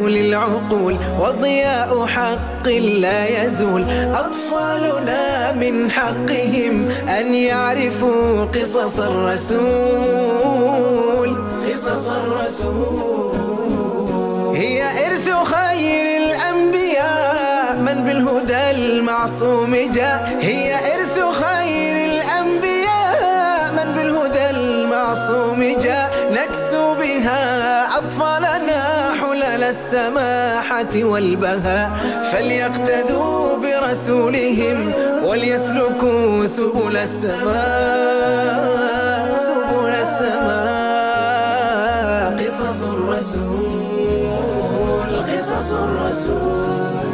للعقول وضياء حق لا يزول أطفالنا من حقهم أن يعرفوا قصص الرسول قصص الرسول هي إرث خير الأنبياء من بالهدى المعصوم جاء هي إرث خير الأنبياء من بالهدى المعصوم جاء نكسو بها أطفالنا حلل السماحة والبهاء فليقتدوا برسولهم وليسلكوا سبل السماء سبل السماء قصص الرسول قصص الرسول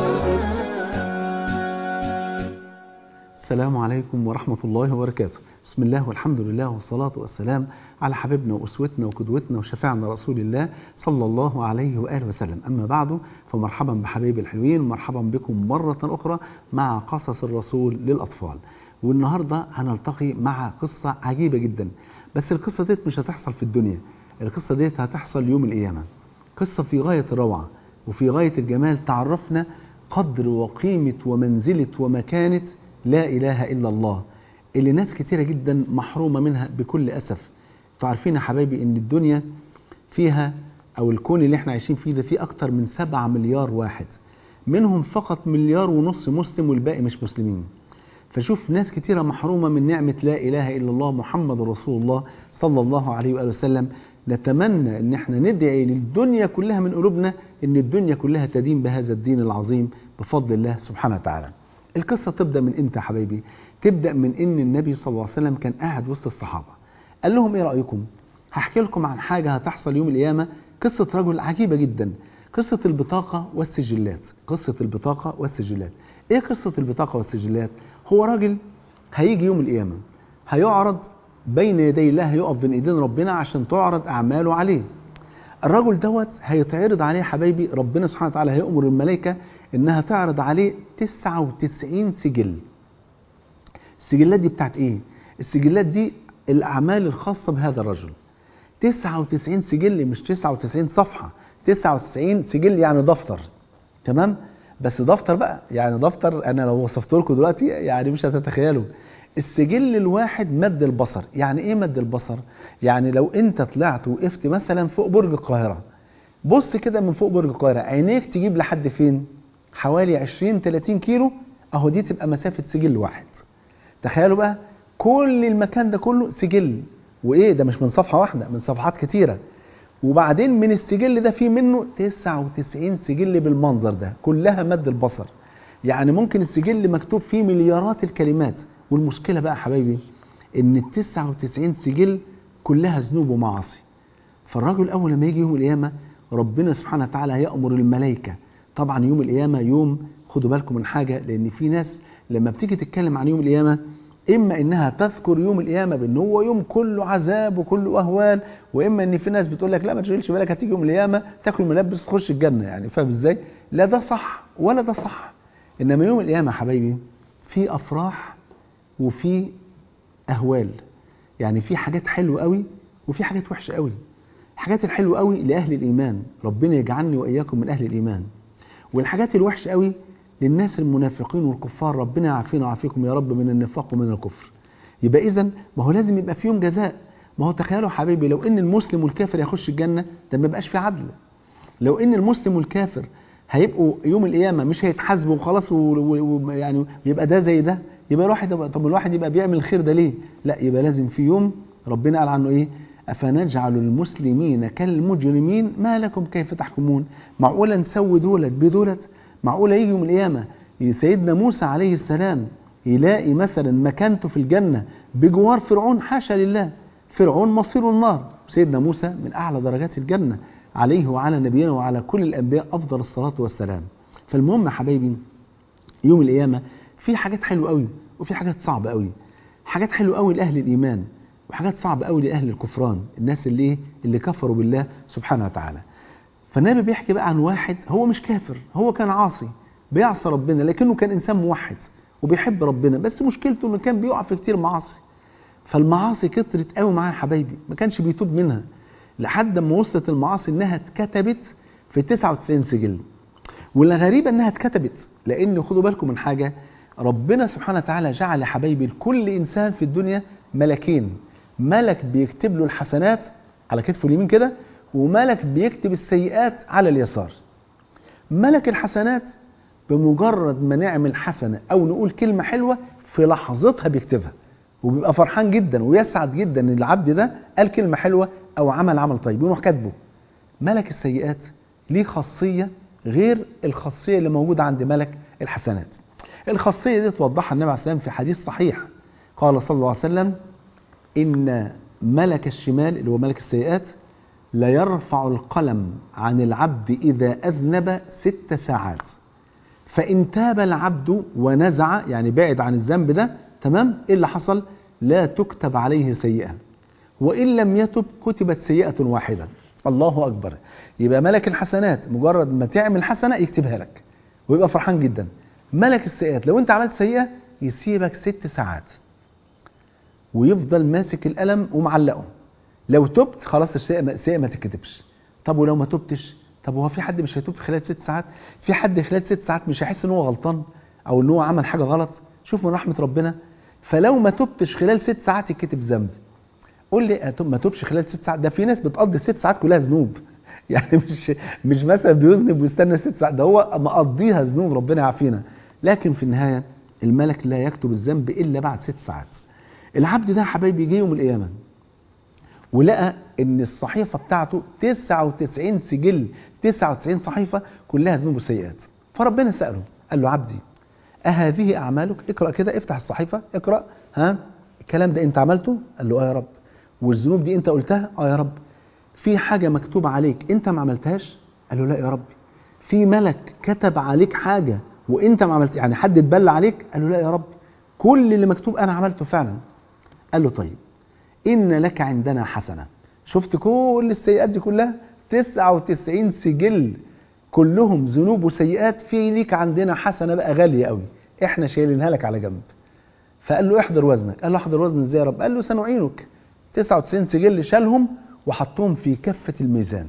السلام عليكم ورحمة الله وبركاته بسم الله والحمد لله والصلاة والسلام على حبيبنا وأسوتنا وقدوتنا وشفيعنا رسول الله صلى الله عليه وآله وسلم أما بعد فمرحبا بحبايبي الحلوين ومرحبا بكم مرة أخرى مع قصص الرسول للأطفال والنهاردة هنلتقي مع قصة عجيبة جدا بس القصة ديت مش هتحصل في الدنيا القصة ديت هتحصل يوم القيامة قصة في غاية الروعة وفي غاية الجمال تعرفنا قدر وقيمة ومنزلة ومكانة لا إله إلا الله اللي ناس كتيرة جدا محرومة منها بكل أسف انتوا عارفين يا حبايبي ان الدنيا فيها او الكون اللي احنا عايشين فيه ده فيه اكتر من سبعة مليار واحد منهم فقط مليار ونص مسلم والباقي مش مسلمين فشوف ناس كتيرة محرومة من نعمة لا إله إلا الله محمد رسول الله صلى الله عليه وآله وسلم نتمنى ان احنا ندعي للدنيا كلها من قلوبنا ان الدنيا كلها تدين بهذا الدين العظيم بفضل الله سبحانه وتعالى القصة تبدأ من امتى يا حبايبي تبدأ من ان النبي صلى الله عليه وسلم كان قاعد وسط الصحابة قال لهم ايه رأيكم هحكي لكم عن حاجة هتحصل يوم القيامة قصة رجل عجيبة جدا قصة البطاقة والسجلات قصة البطاقة والسجلات ايه قصة البطاقة والسجلات هو راجل هيجي يوم القيامة هيعرض بين يدي الله هيقف بين ايدين ربنا عشان تعرض اعماله عليه الرجل دوت هيتعرض عليه حبايبي ربنا سبحانه وتعالى هيأمر الملائكة انها تعرض عليه 99 سجل السجلات دي بتاعت ايه السجلات دي الاعمال الخاصة بهذا الرجل 99 سجل مش 99 صفحة 99 سجل يعني دفتر تمام بس دفتر بقى يعني دفتر انا لو وصفت لكم دلوقتي يعني مش هتتخيلوا السجل الواحد مد البصر يعني ايه مد البصر يعني لو انت طلعت وقفت مثلا فوق برج القاهرة بص كده من فوق برج القاهرة عينيك تجيب لحد فين حوالي 20 30 كيلو اهو دي تبقى مسافة سجل واحد تخيلوا بقى كل المكان ده كله سجل وايه ده مش من صفحة واحدة من صفحات كتيرة وبعدين من السجل ده في منه 99 سجل بالمنظر ده كلها مد البصر يعني ممكن السجل مكتوب فيه مليارات الكلمات والمشكلة بقى حبايبي ان ال 99 سجل كلها ذنوب ومعاصي فالراجل اول لما يجي يوم القيامة ربنا سبحانه وتعالى هيأمر الملائكة طبعا يوم القيامة يوم خدوا بالكم من حاجة لان في ناس لما بتيجي تتكلم عن يوم القيامة اما انها تذكر يوم القيامه بان هو يوم كله عذاب وكله اهوال واما ان في ناس بتقول لك لا ما تشغلش بالك هتيجي يوم القيامه تاكل ملبس تخش الجنه يعني فاهم ازاي لا ده صح ولا ده صح انما يوم القيامه يا حبايبي في افراح وفي اهوال يعني في حاجات حلوه قوي وفي حاجات وحشه قوي الحاجات الحلوه قوي لاهل الايمان ربنا يجعلني واياكم من اهل الايمان والحاجات الوحشه قوي للناس المنافقين والكفار ربنا يعافينا ويعافيكم يا رب من النفاق ومن الكفر يبقى اذا ما هو لازم يبقى في يوم جزاء ما هو تخيلوا حبيبي لو ان المسلم والكافر يخش الجنه ده ما يبقاش في عدل لو ان المسلم والكافر هيبقوا يوم القيامه مش هيتحاسبوا وخلاص ويعني يبقى ده زي ده يبقى الواحد يبقى طب الواحد يبقى بيعمل الخير ده ليه لا يبقى لازم في يوم ربنا قال عنه ايه افنجعل المسلمين كالمجرمين ما لكم كيف تحكمون معقوله نسوي دولت بدولت معقولة يجي يوم القيامة سيدنا موسى عليه السلام يلاقي مثلا مكانته في الجنة بجوار فرعون حاشا لله فرعون مصير النار سيدنا موسى من أعلى درجات الجنة عليه وعلى نبينا وعلى كل الأنبياء أفضل الصلاة والسلام فالمهم يا حبايبي يوم القيامة في حاجات حلوة قوي وفي حاجات صعبة قوي حاجات حلوة قوي لأهل الإيمان وحاجات صعبة قوي لأهل الكفران الناس اللي اللي كفروا بالله سبحانه وتعالى فالنبي بيحكي بقى عن واحد هو مش كافر هو كان عاصي بيعصى ربنا لكنه كان إنسان موحد وبيحب ربنا بس مشكلته إنه كان بيقع في كتير معاصي فالمعاصي كترت قوي معاه يا حبايبي ما كانش بيتوب منها لحد ما وصلت المعاصي إنها اتكتبت في 99 سجل والغريب انها اتكتبت لان خدوا بالكم من حاجه ربنا سبحانه وتعالى جعل يا حبايبي لكل انسان في الدنيا ملكين ملك بيكتب له الحسنات على كتفه اليمين كده وملك بيكتب السيئات على اليسار ملك الحسنات بمجرد ما نعمل حسنه او نقول كلمه حلوه في لحظتها بيكتبها وبيبقى فرحان جدا ويسعد جدا ان العبد ده قال كلمه حلوه او عمل عمل طيب يروح كاتبه ملك السيئات ليه خاصيه غير الخاصيه اللي موجوده عند ملك الحسنات الخاصيه دي توضحها النبي عليه الصلاه والسلام في حديث صحيح قال صلى الله عليه وسلم ان ملك الشمال اللي هو ملك السيئات لا يرفع القلم عن العبد اذا اذنب ست ساعات فإن تاب العبد ونزع يعني بعد عن الذنب ده تمام إيه اللي حصل لا تكتب عليه سيئة وإن لم يتب كتبت سيئة واحدة الله أكبر يبقى ملك الحسنات مجرد ما تعمل حسنة يكتبها لك ويبقى فرحان جدا ملك السيئات لو انت عملت سيئة يسيبك ست ساعات ويفضل ماسك القلم ومعلقه لو تبت خلاص السيئة السيئة ما تتكتبش طب ولو ما تبتش طب هو في حد مش هيتوب في خلال ست ساعات في حد خلال ست ساعات مش هيحس ان هو غلطان او ان هو عمل حاجه غلط شوف من رحمه ربنا فلو ما تبتش خلال ست ساعات يتكتب ذنب قول لي ما تبش خلال ست ساعات ده في ناس بتقضي الست ساعات كلها ذنوب يعني مش مش مثلا بيذنب ويستنى ست ساعات ده هو مقضيها ذنوب ربنا يعافينا لكن في النهايه الملك لا يكتب الذنب الا بعد ست ساعات العبد ده يا حبايبي جه يوم القيامه ولقى ان الصحيفه بتاعته 99 سجل 99 صحيفه كلها ذنوب وسيئات فربنا ساله قال له عبدي اهذه اعمالك اقرا كده افتح الصحيفه اقرا ها الكلام ده انت عملته قال له اه يا رب والذنوب دي انت قلتها اه يا رب في حاجه مكتوبه عليك انت ما عملتهاش قال له لا يا رب في ملك كتب عليك حاجه وانت ما عملت يعني حد اتبلى عليك قال له لا يا رب كل اللي مكتوب انا عملته فعلا قال له طيب إن لك عندنا حسنة شفت كل السيئات دي كلها 99 سجل كلهم ذنوب وسيئات في ليك عندنا حسنة بقى غالية قوي احنا شايلينها لك على جنب فقال له احضر وزنك قال له احضر وزن ازاي يا رب قال له سنعينك 99 سجل شالهم وحطهم في كفة الميزان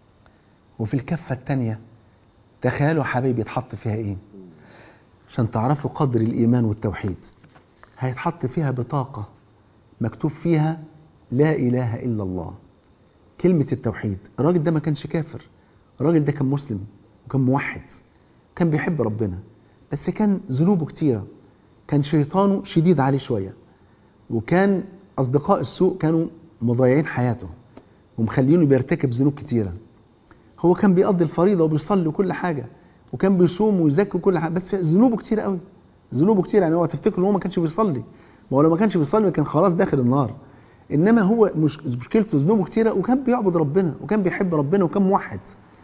وفي الكفة الثانية تخيلوا حبيبي يتحط فيها ايه عشان تعرفوا قدر الإيمان والتوحيد هيتحط فيها بطاقة مكتوب فيها لا إله إلا الله كلمة التوحيد الراجل ده ما كانش كافر الراجل ده كان مسلم وكان موحد كان بيحب ربنا بس كان ذنوبه كتيرة كان شيطانه شديد عليه شوية وكان أصدقاء السوء كانوا مضيعين حياته ومخلينه بيرتكب ذنوب كتيرة هو كان بيقضي الفريضة وبيصلي كل حاجة وكان بيصوم ويزكي كل حاجة بس ذنوبه كتير قوي ذنوبه كتير يعني هو تفتكر ان هو ما كانش بيصلي ما هو لو ما كانش بيصلي كان خلاص داخل النار انما هو مش مشكلته ذنوبه كتيره وكان بيعبد ربنا وكان بيحب ربنا وكان موحد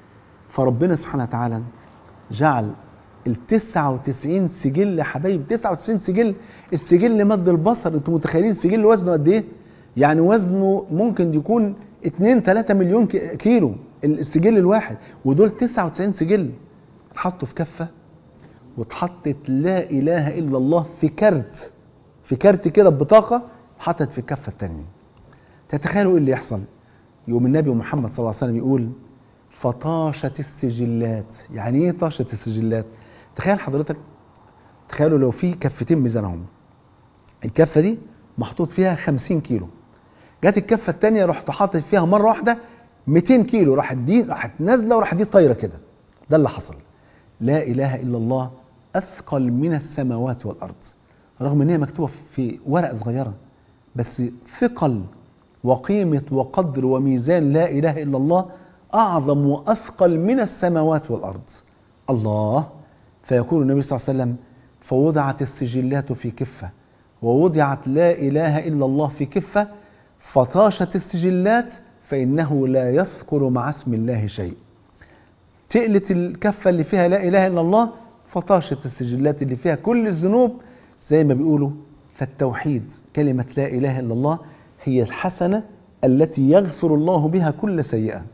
فربنا سبحانه وتعالى جعل ال 99 سجل يا حبايبي 99 سجل السجل مد البصر انتوا متخيلين السجل وزنه قد ايه؟ يعني وزنه ممكن يكون 2 3 مليون كيلو السجل الواحد ودول 99 سجل اتحطوا في كفه واتحطت لا اله الا الله في كارت في كارت كده ببطاقه حطت في الكفه الثانيه تتخيلوا ايه اللي يحصل يوم النبي محمد صلى الله عليه وسلم يقول فطاشت السجلات يعني ايه طاشت السجلات تخيل حضرتك تخيلوا لو في كفتين ميزانهم الكفه دي محطوط فيها 50 كيلو جت الكفه الثانيه رحت حاطط فيها مره واحده 200 كيلو راحت دي راحت نازله وراحت دي طايره كده ده اللي حصل لا اله الا الله اثقل من السماوات والارض رغم ان هي مكتوبه في ورقه صغيره بس ثقل وقيمه وقدر وميزان لا اله الا الله اعظم واثقل من السماوات والارض الله فيقول النبي صلى الله عليه وسلم فوضعت السجلات في كفه ووضعت لا اله الا الله في كفه فطاشت السجلات فانه لا يذكر مع اسم الله شيء تقلت الكفه اللي فيها لا اله الا الله فطاشت السجلات اللي فيها كل الذنوب زي ما بيقولوا فالتوحيد كلمة لا إله إلا الله هي الحسنة التي يغفر الله بها كل سيئة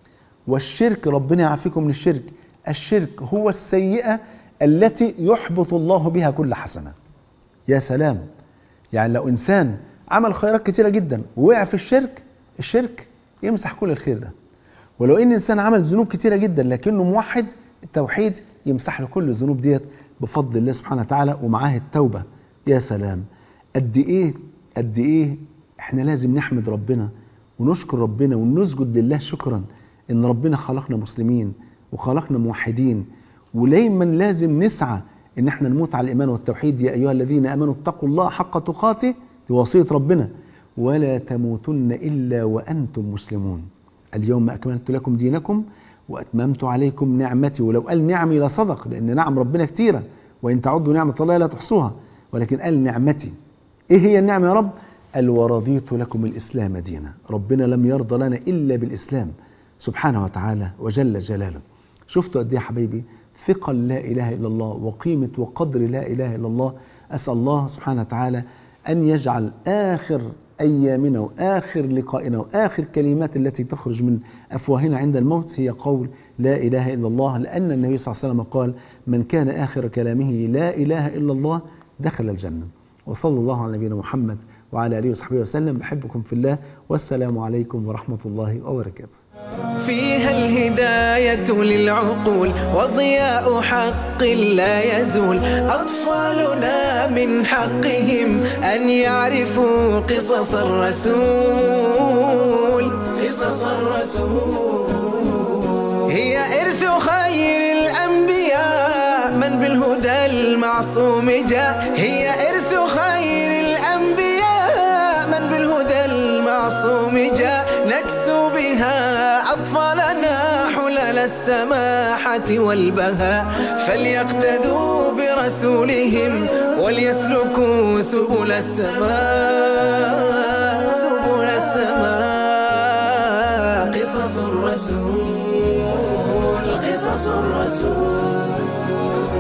والشرك ربنا يعافيكم من الشرك الشرك هو السيئة التي يحبط الله بها كل حسنة يا سلام يعني لو إنسان عمل خيرات كتيرة جدا ووقع في الشرك الشرك يمسح كل الخير ده ولو ان انسان عمل ذنوب كتيره جدا لكنه موحد التوحيد يمسح له كل الذنوب ديت بفضل الله سبحانه وتعالى ومعاه التوبه يا سلام قد ايه قد ايه احنا لازم نحمد ربنا ونشكر ربنا ونسجد لله شكرا ان ربنا خلقنا مسلمين وخلقنا موحدين ودايما لازم نسعى ان احنا نموت على الايمان والتوحيد يا ايها الذين امنوا اتقوا الله حق تقاته دي وصيه ربنا ولا تموتن الا وانتم مسلمون اليوم اكملت لكم دينكم واتممت عليكم نعمتي ولو قال نعمي لصدق لان نعم ربنا كتيره وان تعدوا نعمه الله لا تحصوها ولكن قال نعمتي ايه هي النعمه يا رب قال ورضيت لكم الاسلام دينا ربنا لم يرضى لنا الا بالاسلام سبحانه وتعالى وجل جلاله شفتوا قد ايه يا حبايبي ثقل لا اله الا الله وقيمه وقدر لا اله الا الله اسال الله سبحانه وتعالى ان يجعل اخر ايامنا واخر لقائنا واخر كلمات التي تخرج من افواهنا عند الموت هي قول لا اله الا الله لان النبي صلى الله عليه وسلم قال من كان اخر كلامه لا اله الا الله دخل الجنه وصلى الله على نبينا محمد وعلى اله وصحبه وسلم بحبكم في الله والسلام عليكم ورحمه الله وبركاته فيها الهداية للعقول وضياء حق لا يزول أطفالنا من حقهم أن يعرفوا قصص الرسول قصص الرسول هي إرث خير الأنبياء من بالهدى المعصوم جاء هي إرث خير الأنبياء من بالهدى المعصوم جاء نكسو بها أطفالنا حلل السماحة والبهاء فليقتدوا برسولهم وليسلكوا سبل السماء سبل السماء قصص الرسول قصص الرسول